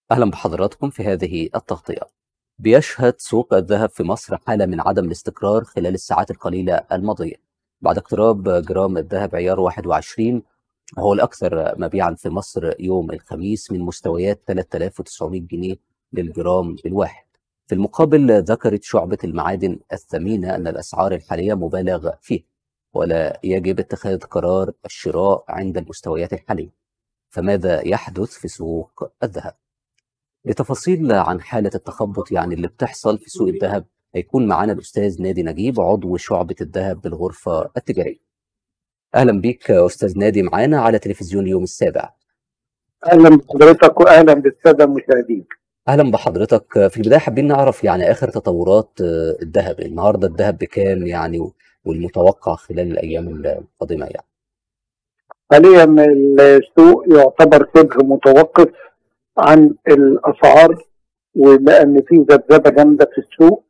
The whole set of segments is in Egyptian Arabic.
أهلا بحضراتكم في هذه التغطية. بيشهد سوق الذهب في مصر حالة من عدم الاستقرار خلال الساعات القليلة الماضية بعد اقتراب جرام الذهب عيار 21 وهو الأكثر مبيعا في مصر يوم الخميس من مستويات 3900 جنيه للجرام الواحد. في المقابل ذكرت شعبة المعادن الثمينة أن الأسعار الحالية مبالغ فيها ولا يجب اتخاذ قرار الشراء عند المستويات الحالية. فماذا يحدث في سوق الذهب؟ لتفاصيل عن حالة التخبط يعني اللي بتحصل في سوق الذهب هيكون معانا الأستاذ نادي نجيب عضو شعبة الذهب بالغرفة التجارية. أهلا بيك أستاذ نادي معانا على تلفزيون اليوم السابع. اهلا بحضرتك واهلا بالساده المشاهدين أهلا بحضرتك في البداية حابين نعرف يعني آخر تطورات آه، الذهب النهاردة الذهب بكام يعني والمتوقع خلال الأيام القادمة يعني. حاليا السوق يعتبر شبه متوقف عن الاسعار ولان في ذبذبه جامده في السوق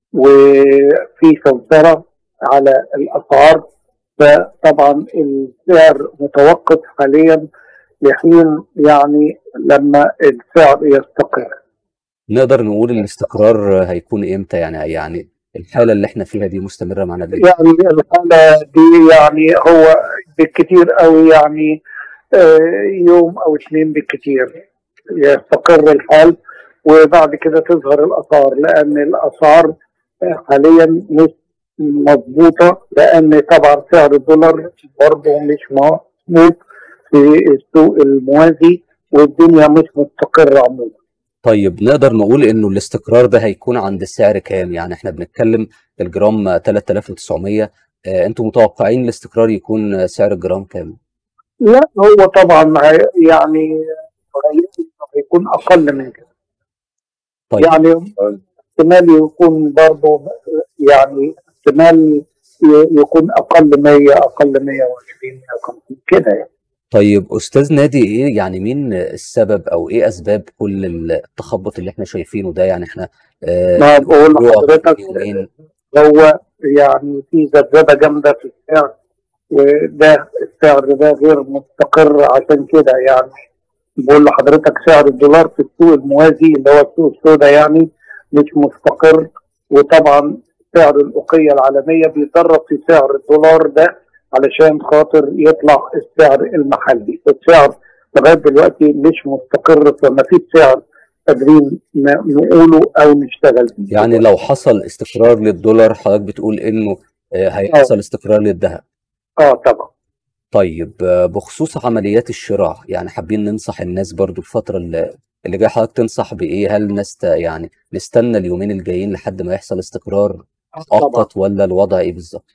وفي سيطره على الاسعار فطبعا السعر متوقف حاليا لحين يعني لما السعر يستقر نقدر نقول الاستقرار هيكون إمتى يعني يعني الحالة اللي احنا فيها دي مستمرة معنا ليه؟ يعني الحالة دي يعني هو بالكثير قوي يعني آه، يوم او اثنين بالكثير يستقر الحال وبعد كده تظهر الاسعار لان الاسعار حاليا مش مضبوطه لان طبعا سعر الدولار برضه مش مظبوط في السوق الموازي والدنيا مش مستقره عموما طيب نقدر نقول انه الاستقرار ده هيكون عند السعر كام يعني احنا بنتكلم الجرام 3900 آه، انتوا متوقعين الاستقرار يكون سعر الجرام كام لا هو طبعا هي- يعني هيكون اقل من كده طيب يعني احتمال يكون برضه يعني احتمال ي- يكون اقل 100 اقل 120 150 كده يعني طيب استاذ نادي ايه يعني مين السبب او ايه اسباب كل التخبط اللي احنا شايفينه ده يعني احنا آه، ما بقول يقف لحضرتك يومين هو يعني في ذبذبه جامده في السعر وده السعر ده غير مستقر عشان كده يعني بقول لحضرتك سعر الدولار في السوق الموازي اللي هو السوق السوداء يعني مش مستقر وطبعا سعر الأقية العالمية بيدرب في سعر الدولار ده علشان خاطر يطلع السعر المحلي السعر لغاية دلوقتي مش مستقر فما فيش سعر قادرين ن- نقوله أو نشتغل بيه يعني لو حصل استقرار للدولار حضرتك بتقول انه آه، هيحصل استقرار للذهب اه طبعا طيب آه، بخصوص عمليات الشراء يعني حابين ننصح الناس برضو الفترة اللي اللي جاية حضرتك تنصح بإيه هل نست يعني نستنى اليومين الجايين لحد ما يحصل استقرار آه طبعا مؤقت ولا الوضع إيه بالظبط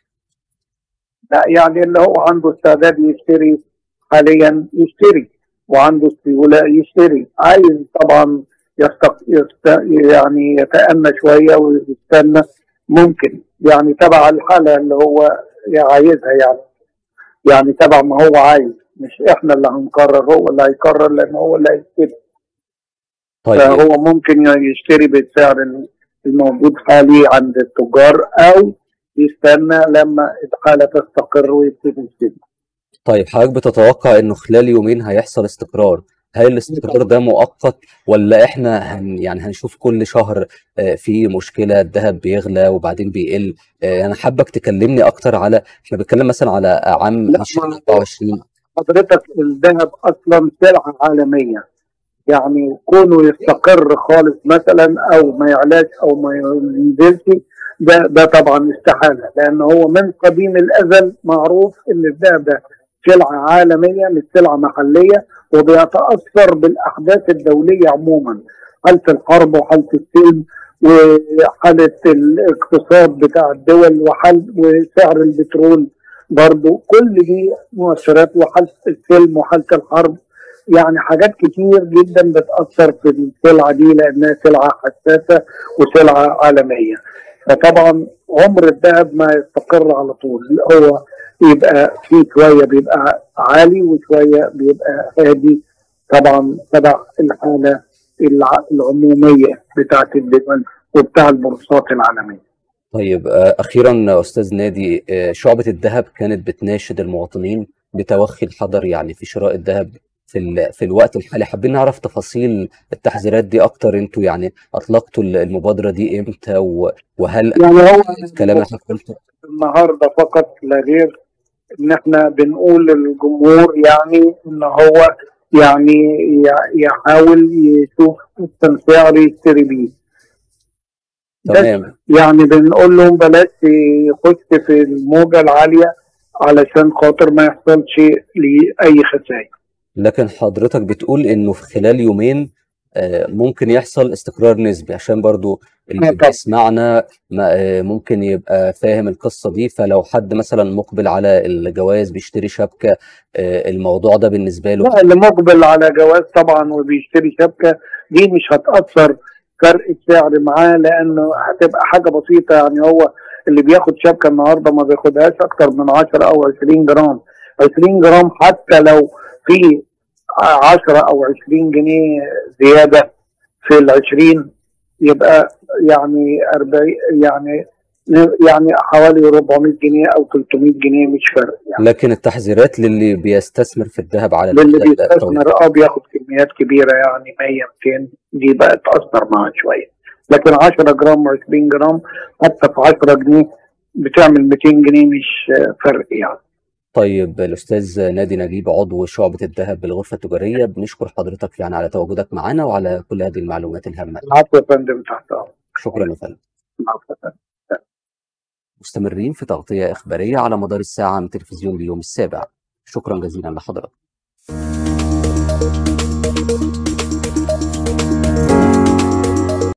لا يعني اللي هو عنده استعداد يشتري حاليا يشتري وعنده سيولة يشتري عايز طبعا يستق... يست... يعني يتأنى شوية ويستنى ممكن يعني تبع الحالة اللي هو عايزها يعني يعني تبع ما هو عايز مش احنا اللي هنقرر هو اللي هيقرر لان هو اللي هيشتري طيب فهو ممكن يشتري بالسعر الموجود حالي عند التجار او يستنى لما الحالة تستقر ويبتدي يشتري طيب حضرتك بتتوقع إنه خلال يومين هيحصل استقرار هل الاستقرار ده مؤقت ولا إحنا هن يعني هنشوف كل شهر آه، في مشكلة الذهب بيغلى وبعدين بيقل آه، أنا حابك تكلمني أكتر على إحنا بنتكلم مثلا على عام لا ما 2024 حضرتك الذهب اصلا سلعه عالميه يعني كونه يستقر خالص مثلا او ما يعلاش او ما ينزلش ده ده طبعا استحاله لان هو من قديم الازل معروف ان الذهب ده سلعه عالميه مش سلعه محليه وبيتاثر بالاحداث الدوليه عموما حاله الحرب وحاله السلم وحاله الاقتصاد بتاع الدول وحال وسعر البترول برضو كل دي مؤثرات وحاله السلم وحاله الحرب يعني حاجات كتير جدا بتأثر في السلعة دي لأنها سلعة حساسة وسلعة عالمية فطبعا عمر الذهب ما يستقر على طول هو يبقى في شوية بيبقى عالي وشوية بيبقى هادي طبعا تبع الحالة الع- العمومية بتاعت الدول وبتاع البورصات العالمية طيب آه، أخيرا أستاذ نادي آه، شعبة الذهب كانت بتناشد المواطنين بتوخي الحذر يعني في شراء الذهب في ال... في الوقت الحالي حابين نعرف تفاصيل التحذيرات دي اكتر انتوا يعني اطلقتوا ال- المبادرة دي امتى و... وهل يعني هو الكلام اللي حضرتك قلته النهارده فقط لا غير ان احنا بنقول للجمهور يعني ان هو يعني يع- يحاول يشوف احسن سعر يشتري بيه بس تمام يعني بنقول لهم بلاش يخش في الموجة العالية علشان خاطر ما يحصلش ليه أي خسائر لكن حضرتك بتقول انه في خلال يومين آه، ممكن يحصل استقرار نسبي عشان برضو اللي آه، طبعا. بيسمعنا ما- آه، ممكن يبقى فاهم القصة دي فلو حد مثلا مقبل على الجواز بيشتري شبكة آه، الموضوع ده بالنسبة له لا اللي مقبل على جواز طبعا وبيشتري شبكة دي مش هتأثر فرق السعر معاه لأنه هتبقى حاجة بسيطة يعني هو اللي بياخد شبكة النهاردة ما بياخدهاش أكتر من 10 أو 20 جرام 20 جرام حتى لو في 10 أو 20 جنيه زيادة في ال 20 يبقى يعني 40 يعني يعني حوالي 400 جنيه أو 300 جنيه مش فرق يعني. لكن التحذيرات للي بيستثمر في الذهب على للي المدى الطويل بيستثمر اه بياخد كميات كبيره يعني 100 200 دي بقى تاثر معاه شويه لكن 10 جرام و20 جرام حتى في 10 جنيه بتعمل 200 جنيه مش آه، فرق يعني طيب الأستاذ نادي نجيب عضو شعبة الذهب بالغرفة التجارية بنشكر حضرتك يعني على تواجدك معنا وعلى كل هذه المعلومات الهامة العفو يا فندم تحت امرك شكرا يا فندم العفو يا فندم. مستمرين في تغطية إخبارية على مدار الساعة من تلفزيون اليوم السابع شكرا جزيلا لحضرتك